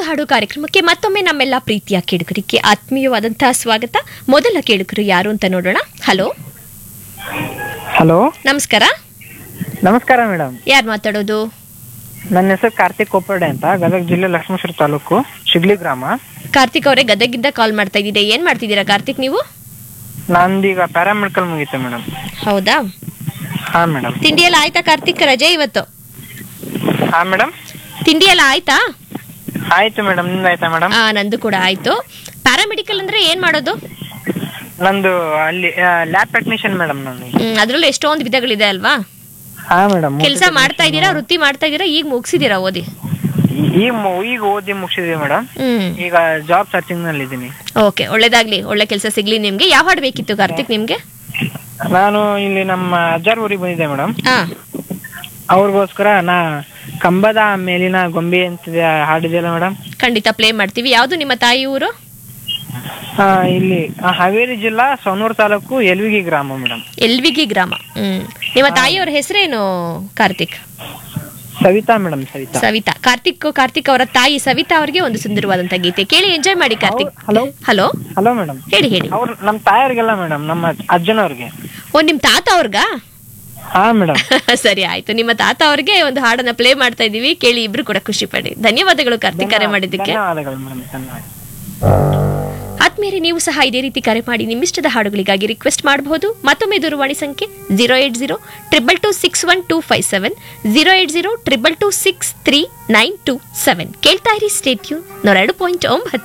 ಹಾಡು ಕಾರ್ಯಕ್ರಮಕ್ಕೆ ಮತ್ತೊಮ್ಮೆ ನಮ್ಮೆಲ್ಲ ಪ್ರೀತಿಯ ಕೇಳುಗರಿಗೆ ಆತ್ಮೀಯವಾದಂತಹ ಸ್ವಾಗತ ಮೊದಲ ಕೇಳುಗರು ಯಾರು ಅಂತ ನೋಡೋಣ ಹಲೋ ಹಲೋ ನಮಸ್ಕಾರ ನಮಸ್ಕಾರ ಮೇಡಮ್ ಯಾರು ಮಾತಾಡೋದು ನನ್ನ ಹೆಸರು ಕಾರ್ತಿಕ್ ಕೋಪರ್ಡೆ ಅಂತ ಗದಗ ಜಿಲ್ಲೆ ಲಕ್ಷ್ಮೇಶ್ವರ ತಾಲೂಕು ಶಿಗ್ಲಿ ಗ್ರಾಮ ಕಾರ್ತಿಕ್ ಅವರೇ ಗದಗಿಂದ ಕಾಲ್ ಮಾಡ್ತಾ ಇದ್ದೀರಾ ಏನ್ ಮಾಡ್ತಿದ್ದೀರಾ ಕಾರ್ತಿಕ್ ನೀವು ನಂದೀಗ ಪ್ಯಾರಾಮೆಡಿಕಲ್ ಮುಗೀತು ಮೇಡಮ್ ಹೌದಾ ಹಾ ಮೇಡಮ್ ತಿಂಡಿ ಎಲ್ಲ ಆಯ್ತಾ ಕಾರ್ತಿಕ್ ರಜೆ ಇವತ್ತು ಹಾ ಮೇಡಮ್ ತಿಂಡಿ ಎಲ್ಲ ಆಯ್ತಾ ಆಯ್ತು ಮೇಡಮ್ ನಿಮ್ದು ಆಯ್ತಾ ಮೇಡಮ್ ಆ ನಂದು ಕೂಡ ಆಯ್ತು ಪ್ಯಾರಾಮೆಡಿಕಲ್ ಅಂದ್ರೆ ಏನ್ ಮಾಡೋದು ನಂದು ಅಲ್ಲಿ ಲ್ಯಾಬ್ ಟೆಕ್ನಿಷಿಯನ್ ಮೇಡಮ್ ನಾನು ಹ್ಮ್ ಅದ್ರಲ್ಲೂ ಎಷ್ಟೊಂದು ವಿಧಗಳಿದೆ ಅಲ್ವಾ ಹಾ ಮೇಡಮ್ ಕೆಲಸ ಮಾಡ್ತಾ ಇದ್ದೀರಾ ವೃತ್ತಿ ಮಾಡ್ತಾ ಇದ್ದೀರಾ ಈಗ ಮುಗಿಸಿದೀರಾ ಓದಿ ಈಗ ಮು- ಈಗ ಓದಿ ಮುಗಿಸಿದೀವಿ ಮೇಡಮ್ ಹ್ಮ್ ಈಗ ಜಾಬ್ ಸರ್ಚಿಂಗ್ ನಲ್ಲಿ ಇದ್ದೀನಿ ಓಕೆ ಒಳ್ಳೇದಾಗ್ಲಿ ಒಳ್ಳೆ ಕೆಲಸ ಸಿಗ್ಲಿ ನಿಮ್ಗೆ ಯಾವ ಹಾಡು ಬೇಕಿತ್ತು ಕಾರ್ತಿಕ್ ನಿಮ್ಗೆ ನಾನು ಇಲ್ಲಿ ನಮ್ಮ ಅಜ್ಜಾರ್ ಊರಿಗೆ ಬಂದಿದ್ದೆ ಮೇಡಮ್ ಹಾ ಅವ್ರಿಗೋಸ್ಕರ ನಾ ಕಂಬದ ಮೇಲಿನ ಗೊಂಬೆ ಅಂತಿದೆ ಹಾಡಿದೆಯಲ್ಲ ಮೇಡಮ್ ಖಂಡಿತ ಪ್ಲೇ ಮಾಡ್ತೀವಿ ಯಾವ್ದು ನಿಮ್ಮ ತಾಯಿ ಊರು ಆ, ಇಲ್ಲಿ ಆ, ಹಾವೇರಿ ಜಿಲ್ಲಾ ಸೊನ್ನೂರು ತಾಲೂಕು ಎಲ್ವಿಗಿ ಗ್ರಾಮ ಮೇಡಮ್ ಎಲ್ವಿಗಿ ಗ್ರಾಮ ಹ್ಮ್ ನಿಮ್ಮ ತಾಯಿಯವರ ಹೆಸರೇನು ಕಾರ್ತಿಕ್ ಸವಿತಾ ಮೇಡಮ್ ಸವಿತಾ ಸವಿತಾ ಕಾರ್ತಿಕ್ ಕಾರ್ತಿಕ್ ಅವರ ತಾಯಿ ಸವಿತಾ ಅವರಿಗೆ ಒಂದು ಸುಂದರವಾದಂತ ಗೀತೆ ಕೇಳಿ ಎಂಜಾಯ್ ಮಾಡಿ ಕಾರ್ತಿಕ್ ಹಲೋ ಹಲೋ ಹಲೋ ಮೇಡಮ್ ಹೇಳಿ ಹೇಳಿ ಅವ್ರು ನಮ್ಮ ತಾಯವ್ರಿಗೆಲ್ಲ ಮೇಡಮ್ ನಮ್ಮ ಅಜ್ಜನವ್ರಿಗೆ ಓ ನಿಮ್ ತಾತ ಅವ್ರಿಗಾ ಹಾ ಮೇಡಮ್ ಸರಿ ಆಯ್ತು ನಿಮ್ಮ ತಾತ ಅವ್ರಿಗೆ ಒಂದು ಹಾಡನ್ನ ಪ್ಲೇ ಮಾಡ್ತಾ ಇದೀವಿ ಕೇಳಿ ಇಬ್ರು ಕೂಡ ಖುಷಿ ಪಡಿ ಧನ್ಯವಾದಗಳು ಕಾರ್ತಿಕ್ ಕರೆ ಮಾಡಿದ್ದಕ್ಕೆ ಧನ್ಯವಾದಗಳು ಮೇಡಮ್ ಧನ್ಯವಾದ ಆದ್ಮೇಲೆ ನೀವು ಸಹ ಇದೇ ರೀತಿ ಕರೆ ಮಾಡಿ ನಿಮ್ಮಿಷ್ಟದ ಹಾಡುಗಳಿಗಾಗಿ ರಿಕ್ವೆಸ್ಟ್ ಮಾಡಬಹುದು ಮತ್ತೊಮ್ಮೆ ದೂರವಾಣಿ ಸಂಖ್ಯೆ zero eight zero triple two six one two five seven zero eight zero triple two six three nine two seven ಕೇಳ್ತಾ ಇರಿ ಸ್ಟೇಟ್ಯೂ ನೂರೆರಡು ಪಾಯಿಂಟ್ ಒಂಬತ್ತು